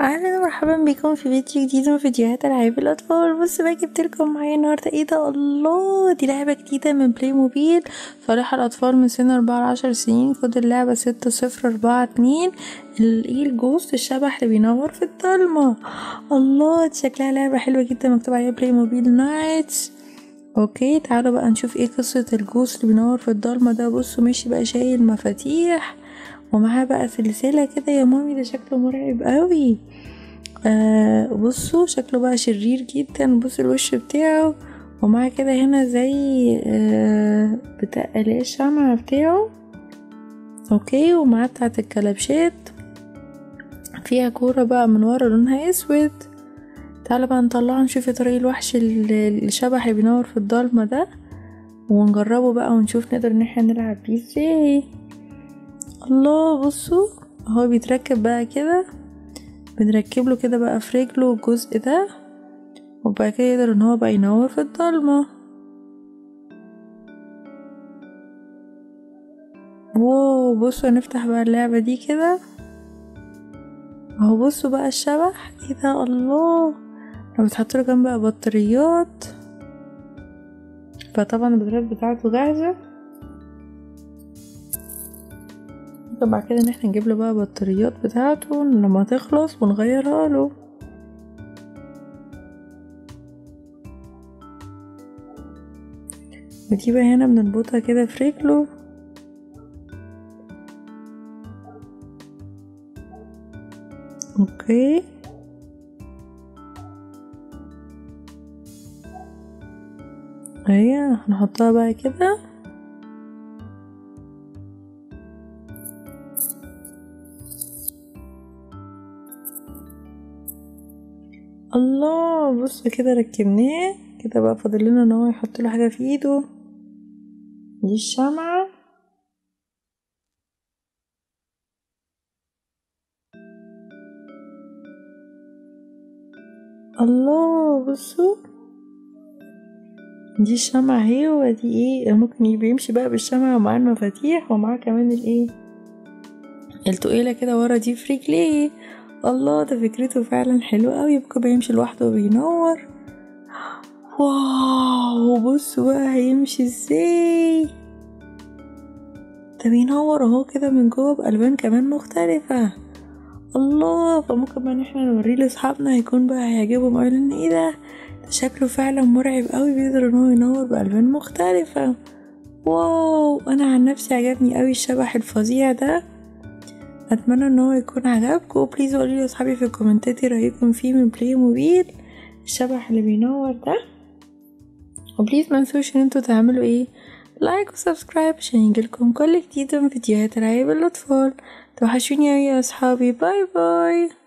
اهلا ومرحبا بكم في فيديو جديد من فيديوهات العاب الاطفال بص بقى جبت لكم معايا النهارده ايه ده الله دي لعبه جديده من بلاي موبيل صالحه الاطفال من سن اربعة لعشر سنين كود اللعبه ستة صفر اربعة اتنين ايه الجوست الشبح اللي بينور في الضلمه الله دي شكلها لعبه حلوه جدا مكتوب عليها بلاي موبيل نايتس اوكي تعالوا بقى نشوف ايه قصه الجوست اللي بينور في الضلمه ده بصوا ماشي بقى شايل مفاتيح ومعاه بقى سلسلة كده يا مامي ده شكله مرعب قوي آه بصوا شكله بقى شرير جدا بصوا الوش بتاعه ومعاه كده هنا زي آه بتاع الايه الشمع بتاعه اوكي ومعاه بتاعت الكلبشات فيها كورة بقى من ورا لونها اسود تعالى بقى نطلعه نشوف يا ترى ايه الوحش الشبح اللي بينور في الضلمة ده ونجربه بقى ونشوف نقدر ان احنا نلعب بيه ازاي الله بصوا هو بيتركب بقى كده بنركب له كده بقى في رجله الجزء ده وبعد كده يقدر ان هو بقى ينور في الضلمة واو بصوا هنفتح بقى اللعبة دي كده اهو بصوا بقى الشبح ايه ده الله لما بتحط له جنب بقى بطاريات فطبعا البطاريات بتاعته جاهزة ممكن بعد كده ان احنا نجيب له بقى بطاريات بتاعته لما تخلص ونغيرها له ودي بقى هنا بنربطها كده في رجله اوكي اهي هنحطها بقى كده الله بص كده ركبناه كده بقى فاضل لنا ان هو يحط له حاجه في ايده دي الشمعة الله بصوا دي الشمعة اهي ودي ايه ممكن بيمشي بقى بالشمعة ومعاه المفاتيح ومعاه كمان الايه التقيلة كده ورا دي في رجليه الله ده فكرته فعلا حلوة قوي يبقى بيمشي لوحده وبينور واو بصوا بقى هيمشي ازاي ده بينور اهو كده من جوه بألوان كمان مختلفة الله فممكن بقى ان احنا نوريه لاصحابنا هيكون بقى هيعجبهم اوي لان ايه ده ده شكله فعلا مرعب قوي بيقدر ان هو ينور بألوان مختلفة واو انا عن نفسي عجبني قوي الشبح الفظيع ده اتمنى ان هو يكون عجبكم بليز قولوا لي اصحابي في الكومنتات ايه رايكم فيه من بلاي موبيل الشبح اللي بينور ده وبليز منسوش ان انتوا تعملوا ايه لايك وسبسكرايب عشان يجيلكم كل جديد من فيديوهات العاب الاطفال توحشوني اوي يا اصحابي باي باي